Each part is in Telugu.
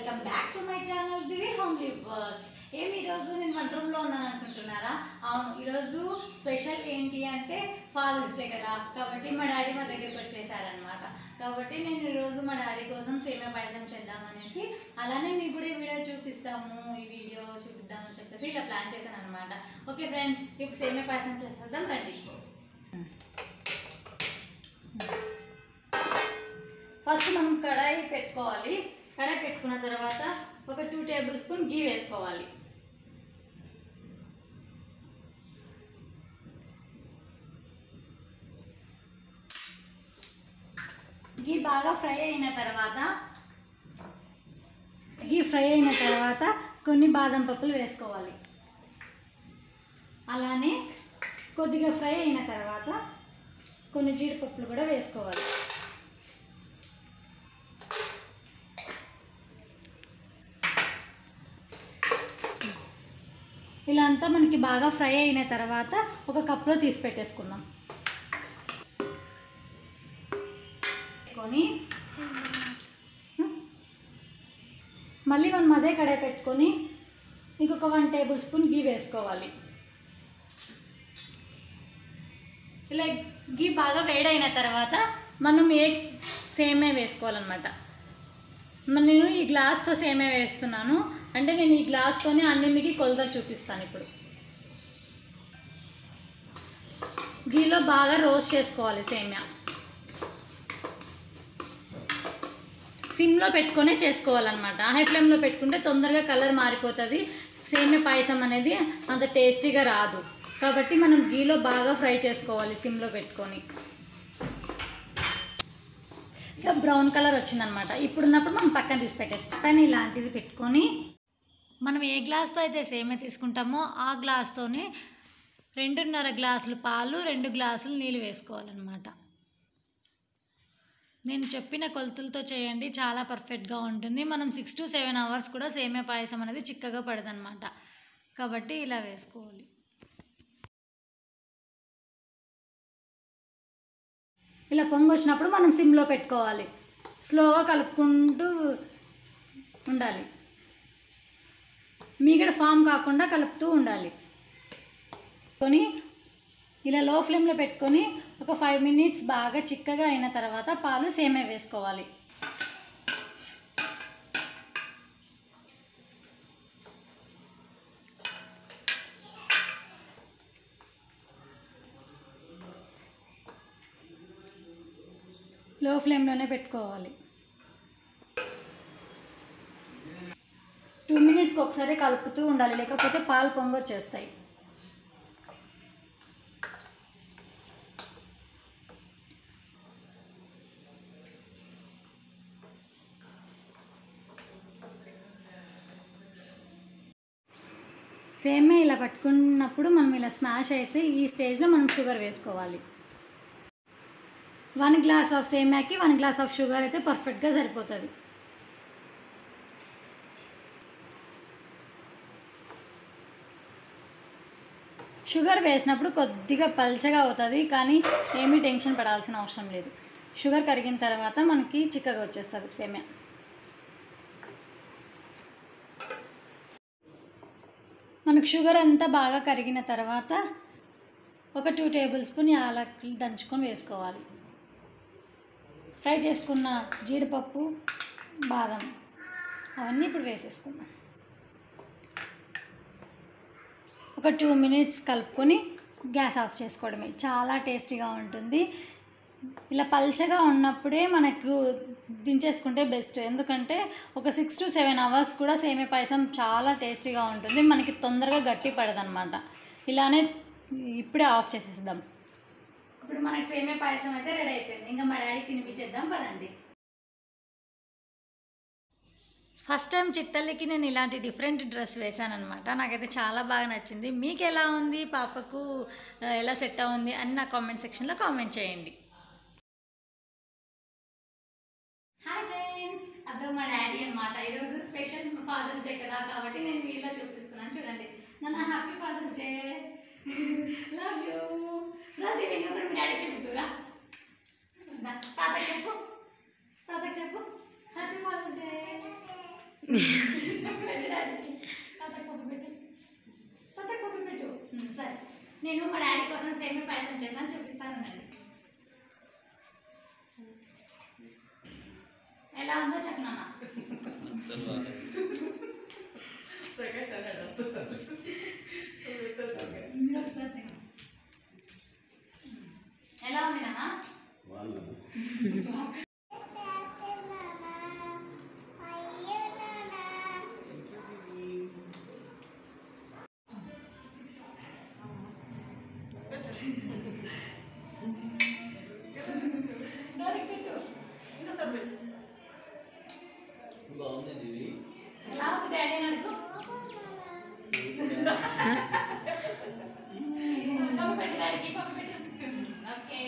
Welcome back to my channel Divi Homely Works ఏమి ఈరోజు నేను వంట రూమ్లో ఉన్నాను అనుకుంటున్నారా అవును ఈరోజు స్పెషల్ ఏంటి అంటే ఫాదర్స్ డే కదా కాబట్టి మా డాడీ మా దగ్గరికి వచ్చేసారనమాట కాబట్టి నేను ఈరోజు మా డాడీ కోసం సేమియా పాయసం చేద్దామనేసి అలానే మీకు కూడా ఈ వీడియో చూపిస్తాము ఈ వీడియో చూపిద్దామని చెప్పేసి ఇలా ప్లాన్ చేశాను అనమాట ఓకే ఫ్రెండ్స్ ఇప్పుడు సేమియా పాయసం చేసేద్దాం రండి ఫస్ట్ మనం కడాయి పెట్టుకోవాలి కడాయి పెట్టుకున్న తర్వాత ఒక టూ టేబుల్ స్పూన్ గీ వేసుకోవాలి గీ బాగా ఫ్రై అయిన తర్వాత గీ ఫ్రై అయిన తర్వాత కొన్ని బాదం పప్పులు వేసుకోవాలి అలానే కొద్దిగా ఫ్రై అయిన తర్వాత కొన్ని జీడిపప్పులు కూడా వేసుకోవాలి ఇలా అంతా మనకి బాగా ఫ్రై అయిన తర్వాత ఒక కప్లో తీసి పెట్టేసుకుందాం పెట్టుకొని మళ్ళీ మనం అదే కడాయి పెట్టుకొని ఇంకొక వన్ టేబుల్ స్పూన్ గీ వేసుకోవాలి ఇలా గీ బాగా వేడైన తర్వాత మనం ఏ సేమే వేసుకోవాలన్నమాట మరి నేను ఈ గ్లాస్తో సేమే వేస్తున్నాను అంటే నేను ఈ గ్లాస్తోనే అన్ని మీకు కొలత చూపిస్తాను ఇప్పుడు గీలో బాగా రోస్ట్ చేసుకోవాలి సేమ్యా సిమ్లో పెట్టుకొనే చేసుకోవాలన్నమాట హై ఫ్లేమ్లో పెట్టుకుంటే తొందరగా కలర్ మారిపోతుంది సేమ్యా పాయసం అనేది అంత టేస్టీగా రాదు కాబట్టి మనం గీలో బాగా ఫ్రై చేసుకోవాలి సిమ్లో పెట్టుకొని ఇక బ్రౌన్ కలర్ వచ్చిందనమాట ఇప్పుడున్నప్పుడు మనం పక్కన తీసి పెట్టేస్తాం పైన ఇలాంటిది పెట్టుకొని మనం ఏ గ్లాస్తో అయితే సేమే తీసుకుంటామో ఆ గ్లాస్తోనే రెండున్నర గ్లాసులు పాలు రెండు గ్లాసులు నీళ్ళు వేసుకోవాలన్నమాట నేను చెప్పిన కొలతలతో చేయండి చాలా పర్ఫెక్ట్గా ఉంటుంది మనం సిక్స్ టు సెవెన్ అవర్స్ కూడా సేమే పాయసం అనేది చిక్కగా పడదనమాట కాబట్టి ఇలా వేసుకోవాలి ఇలా పొంగి వచ్చినప్పుడు మనం సిమ్లో పెట్టుకోవాలి స్లోగా కలుపుకుంటూ ఉండాలి మీగడ ఫామ్ కాకుండా కలుపుతూ ఉండాలి కొని ఇలా లో ఫ్లేమ్లో పెట్టుకొని ఒక ఫైవ్ మినిట్స్ బాగా చిక్కగా అయిన తర్వాత పాలు సేమే వేసుకోవాలి లో ఫ్లేమ్లోనే పెట్టుకోవాలి టూ మినిట్స్కి ఒకసారి కలుపుతూ ఉండాలి లేకపోతే పాలు పొంగొచ్చేస్తాయి సేమే ఇలా పట్టుకున్నప్పుడు మనం ఇలా స్మాష్ అయితే ఈ స్టేజ్లో మనం షుగర్ వేసుకోవాలి వన్ గ్లాస్ ఆఫ్ సేమ్యాకి వన్ గ్లాస్ ఆఫ్ షుగర్ అయితే పర్ఫెక్ట్గా సరిపోతుంది షుగర్ వేసినప్పుడు కొద్దిగా పల్చగా అవుతుంది కానీ ఏమీ టెన్షన్ పడాల్సిన అవసరం లేదు షుగర్ కరిగిన తర్వాత మనకి చిక్కగా వచ్చేస్తుంది సేమ్యా మనకు షుగర్ అంతా బాగా కరిగిన తర్వాత ఒక టూ టేబుల్ స్పూన్ యాలకులు దంచుకొని వేసుకోవాలి ఫ్రై చేసుకున్న జీడిపప్పు బాదం అవన్నీ ఇప్పుడు వేసేసుకుందాం ఒక టూ మినిట్స్ కలుపుకొని గ్యాస్ ఆఫ్ చేసుకోవడమే చాలా టేస్టీగా ఉంటుంది ఇలా పల్చగా ఉన్నప్పుడే మనకు దించేసుకుంటే బెస్ట్ ఎందుకంటే ఒక సిక్స్ టు సెవెన్ అవర్స్ కూడా సేమే పాయసం చాలా టేస్టీగా ఉంటుంది మనకి తొందరగా గట్టి పడదనమాట ఇలానే ఇప్పుడే ఆఫ్ చేసేద్దాం ఇప్పుడు మనకి సేమే పాయసం అయితే రెడీ అయిపోయింది ఇంకా మా డాడీ తినిపించేద్దాం పదండి ఫస్ట్ టైం చిట్టల్లికి నేను ఇలాంటి డిఫరెంట్ డ్రెస్ వేశాను అనమాట నాకైతే చాలా బాగా నచ్చింది మీకు ఎలా ఉంది పాపకు ఆ, ఎలా సెట్ అవుంది అని నా కామెంట్ సెక్షన్లో కామెంట్ చేయండి హాయ్ ఫ్రెండ్స్ అదో మా డాడీ అనమాట ఈరోజు స్పెషల్ ఫాదర్స్ డే కదా కాబట్టి నేను వీడియోలో చూపిస్తున్నాను చూడండి నన్ను happy father's day love you రాది నేను కూడా మీ డాడీ చెబుతురా తాత చెప్పు తాత చెప్పు హ్యాపీ ఫాదర్స్ డే పెట్టు డాడీకి. తాతకి పప్పు పెట్టు. తాతకి పప్పు పెట్టు. ఉమ్, సరే నేను మా డాడీ కోసం సేమియా పాయసం చేశాను చూపిస్తాను ఉండండి. ఎలా ఉందో చెప్పనమ్మా ఎలా ఉంది నాన్న డాడీకి పెట్టు బాగుంది ఇది ఎలా ఉంది డాడీ అని అడుగు పప్పు పెట్టు డాడీకి పప్పు పెట్టు ఓకే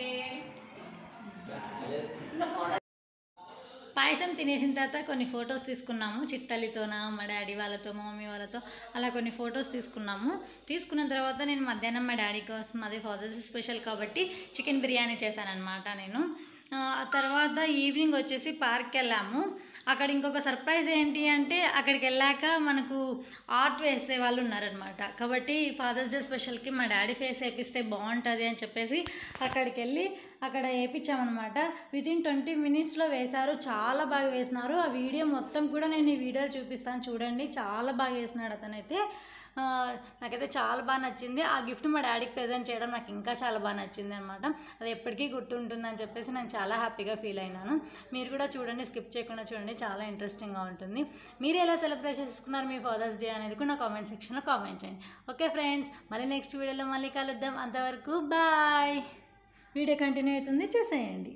ఇంకా ఫోటో పాయసం తినేసిన తర్వాత కొన్ని ఫొటోస్ తీసుకున్నాము చిత్తల్లితోన మా డాడీ వాళ్ళతో మా మమ్మీ వాళ్ళతో అలా కొన్ని ఫొటోస్ తీసుకున్నాము తీసుకున్న తర్వాత నేను మధ్యాహ్నం మా డాడీ కోసం అదే ఫాదర్స్ స్పెషల్ కాబట్టి చికెన్ బిర్యానీ చేశాను అనమాట నేను ఆ ఆ తర్వాత ఈవినింగ్ వచ్చేసి పార్క్కి వెళ్ళాము అక్కడ ఇంకొక సర్ప్రైజ్ ఏంటి అంటే అక్కడికి వెళ్ళాక మనకు ఆర్ట్ వేసే వాళ్ళు ఉన్నారనమాట కాబట్టి ఫాదర్స్ డే స్పెషల్కి మా డాడీ ఫేస్ వేపిస్తే బాగుంటుంది అని చెప్పేసి అక్కడికి వెళ్ళి అక్కడ వేయించామన్నమాట విత్ ఇన్ ట్వంటీ మినిట్స్లో వేశారు చాలా బాగా వేసినారు ఆ వీడియో మొత్తం కూడా నేను ఈ వీడియోలో చూపిస్తాను చూడండి చాలా బాగా వేసినాడు అతనైతే ఆ, నాకైతే చాలా బాగా నచ్చింది ఆ గిఫ్ట్ మా డాడీకి ప్రజెంట్ చేయడం నాకు ఇంకా చాలా బాగా నచ్చింది అనమాట అది ఎప్పటికీ గుర్తుంటుందని చెప్పేసి నేను చాలా హ్యాపీగా ఫీల్ అయినాను మీరు కూడా చూడండి స్కిప్ చేయకుండా చూడండి చాలా ఇంట్రెస్టింగ్గా ఉంటుంది మీరు ఎలా సెలబ్రేట్ చేసుకున్నారు మీ ఫాదర్స్ డే అనేది కూడా నా కామెంట్ సెక్షన్లో కామెంట్ చేయండి ఓకే ఫ్రెండ్స్ మళ్ళీ నెక్స్ట్ వీడియోలో మళ్ళీ కలుద్దాం అంతవరకు బాయ్ వీడియో కంటిన్యూ అవుతుంది చూసేయండి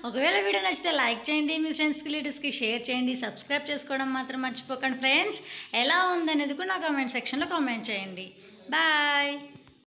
ఒకవేళ వీడియో నచ్చితే లైక్ చేయండి మీ ఫ్రెండ్స్కి రిలేటివ్స్కి షేర్ చేయండి సబ్స్క్రైబ్ చేసుకోవడం మాత్రం మర్చిపోకండి ఫ్రెండ్స్ ఎలా ఉందనేది కూడా నా కామెంట్ సెక్షన్లో కామెంట్ చేయండి బాయ్